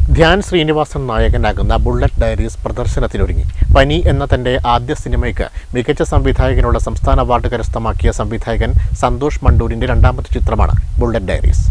ധ്യാൻ ശ്രീനിവാസൻ നായകനാകുന്ന bullet diaries പ്രദർശനത്തിനൊരുങ്ങി പനി എന്ന തന്റെ ആദ്യ സിനിമയ്ക്ക് മികച്ച സംവിധായകനുള്ള സംസ്ഥാന അവാർഡ് കരസ്ഥമാക്കിയ സംവിധായകൻ സന്തോഷ് മണ്ടൂരിന്റെ രണ്ടാമത്തെ ചിത്രമാണ് ബുള്ളറ്റ് ഡയറീസ്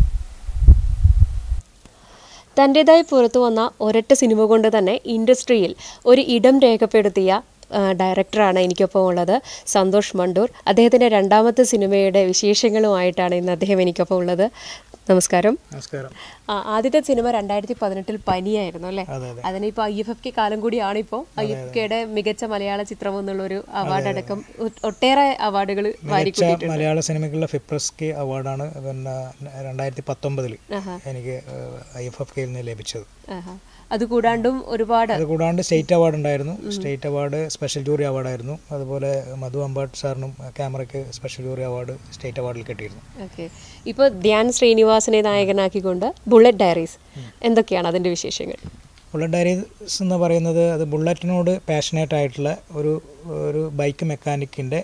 തൻ്റെതായി പുറത്തു വന്ന ഒരൊറ്റ സിനിമ കൊണ്ട് തന്നെ ഇൻഡസ്ട്രിയിൽ ഒരു ഇടം രേഖപ്പെടുത്തിയ ആ, ഡയറക്ടറാണ് എനിക്കൊപ്പം ഉള്ളത് സന്തോഷ് മണ്ടൂർ അദ്ദേഹത്തിൻ്റെ രണ്ടാമത്തെ സിനിമയുടെ വിശേഷങ്ങളുമായിട്ടാണ് ഇന്ന് അദ്ദേഹം എനിക്കൊപ്പം ഉള്ളത് നമസ്കാരം നമസ്കാരം ആ, ആദ്യത്തെ സിനിമ രണ്ടായിരത്തി പതിനെട്ടിൽ പനിയായിരുന്നു അല്ലേ അതെ, അതെ. അതിനിപ്പോൾ ഐ എഫ് എഫ് കെ കാലം കൂടിയാണ് ഇപ്പോൾ ഐ എഫ് കെയുടെ മികച്ച മലയാള ചിത്രം എന്നുള്ളൊരു അവാർഡ് അടക്കം ഒ- ഒട്ടേറെ അവാർഡുകൾ മികച്ച മലയാള സിനിമയ്ക്കുള്ള ഫിപ്രസ്കി അവാർഡാണ് പിന്നെ രണ്ടായിരത്തി പത്തൊമ്പതിൽ എനിക്ക് ഐ എഫ് എഫ് കെയിൽ നിന്ന് ലഭിച്ചത് ആഹാ. അതുകൂടാണ്ടും ഒരുപാട് അത് കൂടാണ്ട് സ്റ്റേറ്റ് അവാർഡ് ഉണ്ടായിരുന്നു സ്റ്റേറ്റ് അവാർഡ് സ്പെഷ്യൽ ജൂറി അവാർഡായിരുന്നു അതുപോലെ മധു അമ്പാട്ട് സാറിനും ക്യാമറയ്ക്ക് സ്പെഷ്യൽ ജൂറി അവാർഡ് സ്റ്റേറ്റ് അവാർഡിൽ കിട്ടിയിരുന്നു ഓക്കെ ഇപ്പോൾ ധ്യാൻ ശ്രീനിവാസനെ നായകനാക്കിക്കൊണ്ട് ബുള്ളറ്റ് ഡയറീസ് എന്തൊക്കെയാണ് അതിൻ്റെ വിശേഷങ്ങൾ ബുള്ളറ്റ് ഡയറീസ് എന്ന് പറയുന്നത് അത് ബുള്ളറ്റിനോട് പാഷനേറ്റ് ആയിട്ടുള്ള ഒരു ഒരു ബൈക്ക് മെക്കാനിക്കിൻ്റെ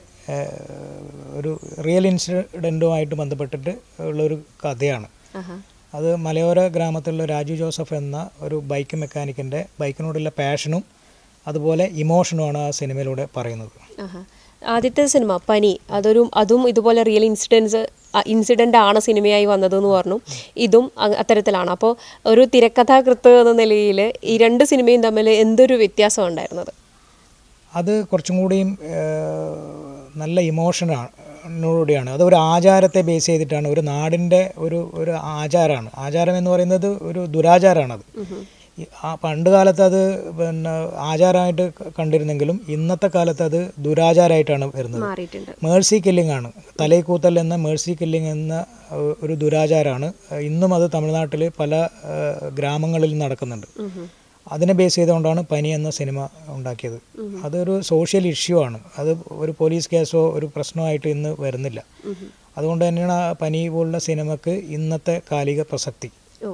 ഒരു റിയൽ ഇൻസിഡൻറ്റുമായിട്ട് ബന്ധപ്പെട്ടിട്ട് ഉള്ളൊരു കഥയാണ് ആഹാ അത് മലയോര ഗ്രാമത്തിലുള്ള രാജു ജോസഫ് എന്ന ഒരു ബൈക്ക് മെക്കാനിക്കിൻ്റെ ബൈക്കിനോടുള്ള പാഷനും അതുപോലെ ഇമോഷനുമാണ് ആ സിനിമയിലൂടെ പറയുന്നത് ആഹാ. ആദ്യത്തെ സിനിമ പനി അതൊരു അതും ഇതുപോലെ റിയൽ ഇൻസിഡൻസ് ഇൻസിഡൻ്റ് ആണ് സിനിമയായി വന്നതെന്ന് പറഞ്ഞു ഇതും അ- അത്തരത്തിലാണ് അപ്പോൾ ഒരു തിരക്കഥാകൃത്ത് എന്ന നിലയിൽ ഈ രണ്ട് സിനിമയും തമ്മിൽ എന്തൊരു വ്യത്യാസം ഉണ്ടായിരുന്നത് അത് കുറച്ചും കൂടിയും ഏഹ്, നല്ല ഇമോഷനാണ് ോടെയാണ് അത് ഒരു ആചാരത്തെ ബേസ് ചെയ്തിട്ടാണ് ഒരു നാടിൻ്റെ ഒരു ഒരു ആചാരമാണ് ആചാരം എന്ന് പറയുന്നത് ഒരു ദുരാചാരമാണത് ഈ ആ പണ്ട് കാലത്ത് അത് പിന്നെ ആചാരമായിട്ട് ക- കണ്ടിരുന്നെങ്കിലും ഇന്നത്തെ കാലത്ത് അത് ദുരാചാരമായിട്ടാണ് വരുന്നത് മാറിയിട്ടുണ്ട് മേഴ്സി കില്ലിംഗ് ആണ് തലൈക്കൂത്തൽ എന്ന മേഴ്സി കില്ലിംഗ് എന്ന ഏഹ്, ഒരു ദുരാചാരമാണ് ഇന്നും അത് തമിഴ്നാട്ടിൽ പല ഏഹ്, ഗ്രാമങ്ങളിൽ നടക്കുന്നുണ്ട് അതിനെ ബേസ് ചെയ്തുകൊണ്ടാണ് പനി എന്ന സിനിമ ഉണ്ടാക്കിയത് അതൊരു സോഷ്യൽ ഇഷ്യൂ ആണ് അത് ഒരു പോലീസ് കേസോ ഒരു പ്രശ്നമായിട്ട് ഇന്ന് വരുന്നില്ല അതുകൊണ്ട് തന്നെയാണ് ആ പനി പോലുള്ള സിനിമക്ക് ഇന്നത്തെ കാലിക പ്രസക്തി ഓ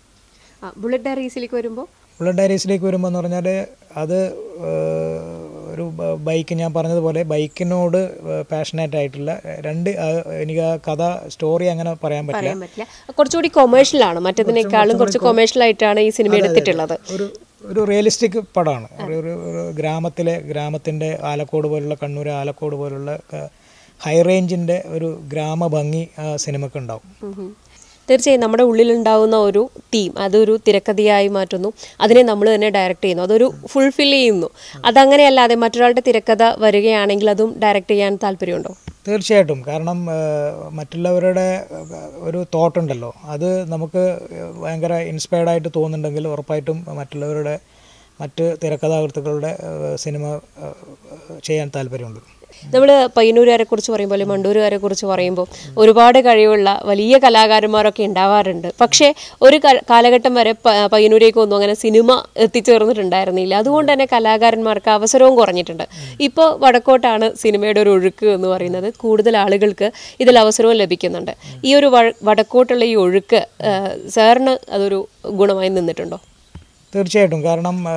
ആ ബുള്ളറ്റ് ഡയറീസിലേക്ക് വരുമ്പോൾ ബുള്ളറ്റ് ഡയറീസിലേക്ക് വരുമ്പോൾ എന്ന് പറഞ്ഞാൽ അത് ഏഹ്, ഒരു ബ- ബൈക്ക് ഞാൻ പറഞ്ഞതുപോലെ ബൈക്കിനോട് പാഷനേറ്റ് ആയിട്ടുള്ള രണ്ട് ആ, എനിക്ക് ആ കഥ സ്റ്റോറി അങ്ങനെ പറയാൻ പറ്റില്ല പറയാൻ പറ്റില്ല കുറച്ചുകൂടി കൊമേഴ്ഷ്യൽ ആണ് മറ്റതിനേക്കാളും കുറച്ച് കൊമേഴ്ഷ്യൽ ആയിട്ടാണ് ഈ സിനിമ എടുത്തിട്ടുള്ളത് ഒരു ഒരു റിയലിസ്റ്റിക് പടമാണ് ഒരു ഒരു ഒരു ഗ്രാമത്തിലെ ഗ്രാമത്തിൻ്റെ ആലക്കോട് പോലുള്ള കണ്ണൂർ ആലക്കോട് പോലുള്ള ഹൈ റേഞ്ചിൻ്റെ ഒരു ഗ്രാമഭംഗി ആ സിനിമക്ക് ഉണ്ടാവും ഉം ഉം. തീർച്ചയായും നമ്മുടെ ഉള്ളിലുണ്ടാവുന്ന ഒരു തീം അതൊരു തിരക്കഥയായി മാറ്റുന്നു അതിനെ നമ്മൾ തന്നെ ഡയറക്റ്റ് ചെയ്യുന്നു അതൊരു ഫുൾഫിൽ ചെയ്യുന്നു അതങ്ങനെയല്ലാതെ മറ്റൊരാളുടെ തിരക്കഥ വരികയാണെങ്കിൽ അതും ഡയറക്റ്റ് ചെയ്യാൻ താല്പര്യമുണ്ടോ തീർച്ചയായിട്ടും കാരണം ആ, മറ്റുള്ളവരുടെ ആ, ഒരു തോട്ട് ഉണ്ടല്ലോ അത് നമുക്ക് ഭയങ്കര ഇൻസ്പയർഡ് ആയിട്ട് തോന്നുന്നുണ്ടെങ്കിൽ ഉറപ്പായിട്ടും മറ്റുള്ളവരുടെ മറ്റ് തിരക്കഥാകൃത്തുക്കളുടെ ആ, സിനിമ ആ, ചെയ്യാൻ താല്പര്യമുണ്ട് നമ്മൾ പയ്യന്നൂരുകാരെ കുറിച്ച് പറയുമ്പോൾ അല്ലെങ്കിൽ മണ്ടൂരുകാരെ കുറിച്ച് പറയുമ്പോൾ ഒരുപാട് കഴിവുള്ള വലിയ കലാകാരന്മാരൊക്കെ ഉണ്ടാവാറുണ്ട് പക്ഷേ ഒരു ക- കാലഘട്ടം വരെ പ- പയ്യന്നൂരേക്ക് ഒന്നും അങ്ങനെ സിനിമ എത്തിച്ചേർന്നിട്ടുണ്ടായിരുന്നില്ല അതുകൊണ്ട് തന്നെ കലാകാരന്മാർക്ക് അവസരവും കുറഞ്ഞിട്ടുണ്ട് ഇപ്പോൾ വടക്കോട്ടാണ് സിനിമയുടെ ഒരു ഒഴുക്ക് എന്ന് പറയുന്നത് കൂടുതൽ ആളുകൾക്ക് ഇതിൽ അവസരവും ലഭിക്കുന്നുണ്ട് ഈ ഒരു വ- വടക്കോട്ടുള്ള ഈ ഒഴുക്ക് ആ, സാറിന് അതൊരു ഗുണമായി നിന്നിട്ടുണ്ടോ തീർച്ചയായിട്ടും കാരണം ആ,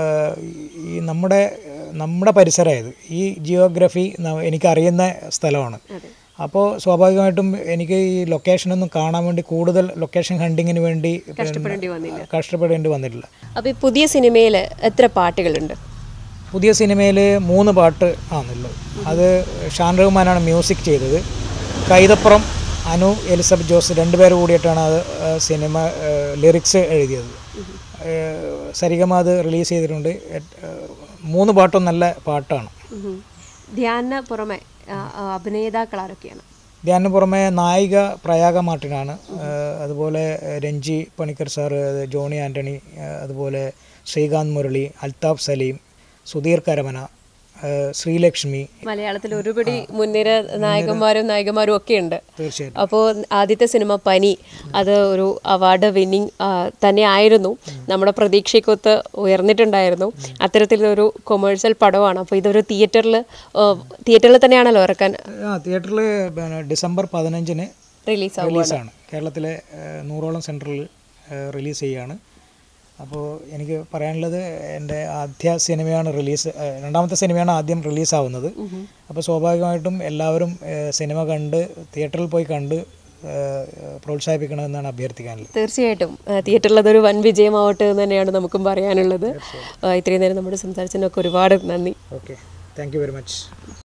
ഈ നമ്മുടെ നമ്മുടെ പരിസരമായത് ഈ ജിയോഗ്രഫി ന- എനിക്കറിയുന്ന സ്ഥലമാണ് അപ്പോൾ സ്വാഭാവികമായിട്ടും എനിക്ക് ഈ ലൊക്കേഷനൊന്നും കാണാൻ വേണ്ടി കൂടുതൽ ലൊക്കേഷൻ ഹണ്ടിങ്ങിന് വേണ്ടി പിന്നെ കഷ്ടപ്പെടേണ്ടി വന്നിട്ടില്ല അപ്പോൾ ഈ പുതിയ സിനിമയിൽ എത്ര പാട്ടുകളുണ്ട് പുതിയ സിനിമയിൽ മൂന്ന് പാട്ട് ആണുള്ളത് അത് ഷാൻ റഹ്മാനാണ് മ്യൂസിക് ചെയ്തത് കൈതപ്പുറം അനു എലിസബത്ത് ജോസ് രണ്ടുപേരും കൂടിയിട്ടാണ് അത് ആ, സിനിമ ലിറിക്സ് എഴുതിയത് ഏഹ്, സരിഗമ അത് റിലീസ് ചെയ്തിട്ടുണ്ട് എട്ട്- ഏഹ്, മൂന്ന് പാട്ടും നല്ല പാട്ടാണ് ഉം. ധ്യാന പുറമെ ആ, ആ, അഭിനേതാക്കൾ ആരൊക്കെയാണ് ധ്യാനു പുറമെ നായിക പ്രയാഗ മാർട്ടിനാണ് ഏഹ്, അതുപോലെ രഞ്ജി പണിക്കർ സാറ് ജോണി ആൻ്റണി ഏഹ്, അതുപോലെ ശ്രീകാന്ത് മുരളി അൽതാഫ് സലീം സുധീർ കരമന ഏഹ്, ശ്രീലക്ഷ്മി മലയാളത്തിൽ ഒരുപടി മുൻനിര നായകന്മാരും നായികമാരും ഒക്കെ ഉണ്ട് തീർച്ചയായിട്ടും അപ്പോൾ ആദ്യത്തെ സിനിമ പനി അത് ഒരു അവാർഡ് വിന്നിങ് തന്നെ ആയിരുന്നു നമ്മുടെ പ്രതീക്ഷയ്ക്കൊത്ത് ഉയർന്നിട്ടുണ്ടായിരുന്നു അത്തരത്തിലൊരു കൊമേഴ്സ്യൽ പടമാണ് അപ്പോൾ ഇതൊരു തിയേറ്ററിൽ തിയേറ്ററിൽ തന്നെയാണല്ലോ ഇറക്കാൻ ആ തിയേറ്ററിൽ പിന്നെ ഡിസംബർ പതിനഞ്ചിന് റിലീസ് ആവും റിലീസാണ് കേരളത്തിലെ ഏഹ്, നൂറോളം സെൻറ്ററിൽ റിലീസ് ചെയ്യാണ് അപ്പോൾ എനിക്ക് പറയാനുള്ളത് എൻ്റെ ആദ്യ സിനിമയാണ് റിലീസ് ഏഹ്, രണ്ടാമത്തെ സിനിമയാണ് ആദ്യം റിലീസാവുന്നത് അപ്പോൾ സ്വാഭാവികമായിട്ടും എല്ലാവരും ഏഹ്, സിനിമ കണ്ട് തിയേറ്ററിൽ പോയി കണ്ട് ഏഹ്, പ്രോത്സാഹിപ്പിക്കണമെന്നാണ് അഭ്യർത്ഥിക്കാനുള്ളത് തീർച്ചയായിട്ടും ആ, തിയേറ്ററിൽ അതൊരു വൻ വിജയമാവട്ടെ എന്ന് തന്നെയാണ് നമുക്കും പറയാനുള്ളത് ആ, ഇത്രയും നേരം നമ്മുടെ സംസാരിച്ചതിനൊക്കെ ഒരുപാട് നന്ദി okay thank you very much